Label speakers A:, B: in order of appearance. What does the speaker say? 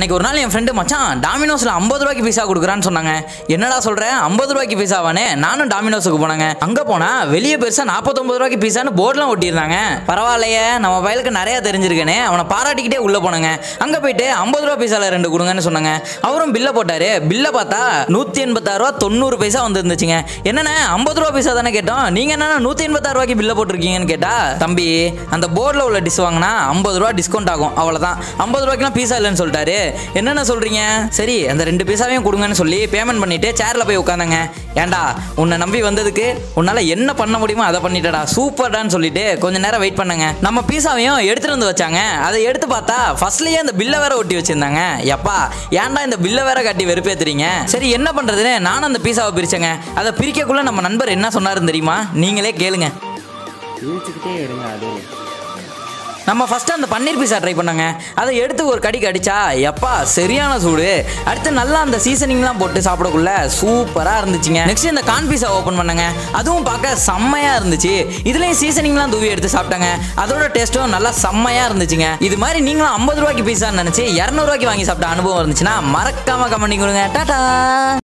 A: அன்னைக்கு ஒரு நாள் என் ஃப்ரெண்டு மச்சான் டாமினோஸ்ல ஐம்பது ரூபாய்க்கு பீஸா கொடுக்குறான்னு சொன்னாங்க என்னடா சொல்ற ஐம்பது ரூபாய்க்கு பீஸாவானே நானும் டாமினோஸுக்கு போனாங்க அங்க போனா வெளியே பெருசா நாற்பத்தொன்பது ரூபாய்க்கு பீஸான்னு போர்டுலாம் ஒட்டியிருந்தாங்க பரவாயில்லையே நம்ம வயலுக்கு நிறைய தெரிஞ்சிருக்கேனே அவனை பாராட்டிக்கிட்டே உள்ள போனாங்க அங்க போயிட்டு ஐம்பது ரூபா பீஸால ரெண்டு கொடுங்கன்னு சொன்னாங்க அவரும் பில்லை போட்டாரு பில்லை பார்த்தா நூத்தி எண்பத்தாறு ரூபா தொண்ணூறு பைசா வந்துருந்துச்சுங்க என்னண்ணே ஐம்பது ரூபா பீஸா தானே கேட்டோம் நீங்க என்னன்னா நூத்தி எண்பத்தாறு ரூபாய்க்கு பில்லை போட்டிருக்கீங்கன்னு கேட்டா தம்பி அந்த போர்டில் உள்ள டிஷ் வாங்கினா ஐம்பது ரூபா டிஸ்கவுண்ட் ஆகும் அவ்வளவுதான் ஐம்பது ரூபாய்க்குலாம் பீஸா இல்லைன்னு சொல்லிட்டாரு என்னென்ன சொல்றீங்க சரி அந்த ரெண்டு பீஸாவையும் கொடுங்கன்னு சொல்லி பேமெண்ட் பண்ணிட்டு சேர்ல போய் உட்காந்தாங்க ஏன்டா உன்னை நம்பி வந்ததுக்கு உன்னால என்ன பண்ண முடியுமோ அதை பண்ணிட்டடா சூப்பர்டான்னு சொல்லிட்டு கொஞ்ச நேரம் வெயிட் பண்ணாங்க நம்ம பீஸாவையும் எடுத்துட்டு வந்து வச்சாங்க அதை எடுத்து பார்த்தா ஃபர்ஸ்ட்லயே அந்த பில்லை வேற ஒட்டி வச்சிருந்தாங்க எப்பா ஏன்டா இந்த பில்லை வேற கட்டி வெறுப்பேத்துறீங்க சரி என்ன பண்றதுன்னு நானும் அந்த பீஸாவை பிரிச்சேங்க அதை பிரிக்கக்குள்ள நம்ம நண்பர் என்ன சொன்னாருன்னு தெரியுமா நீங்களே கேளுங்க
B: இழுத்துக்கிட்டே இருங்க அது
A: நம்ம ஃபர்ஸ்ட் அந்த பன்னீர் பீஸா ட்ரை பண்ணாங்க அதை எடுத்து ஒரு கடி கடிச்சா எப்பா சரியான சூடு அடுத்து நல்லா அந்த சீசனிங்லாம் போட்டு சாப்பிடக்குள்ள சூப்பராக இருந்துச்சுங்க நெக்ஸ்ட் இந்த கான் பீஸா ஓப்பன் பண்ணாங்க அதுவும் பார்க்க செம்மையா இருந்துச்சு இதுலயும் சீசனிங்லாம் தூவி எடுத்து சாப்பிட்டாங்க அதோட டேஸ்ட்டும் நல்லா செம்மையா இருந்துச்சுங்க இது மாதிரி நீங்களும் ஐம்பது ரூபாய்க்கு பீஸா நினைச்சு இரநூறுவாய்க்கு வாங்கி சாப்பிட்ட அனுபவம் இருந்துச்சுன்னா மறக்காம கமெண்ட் கொடுங்க டாடா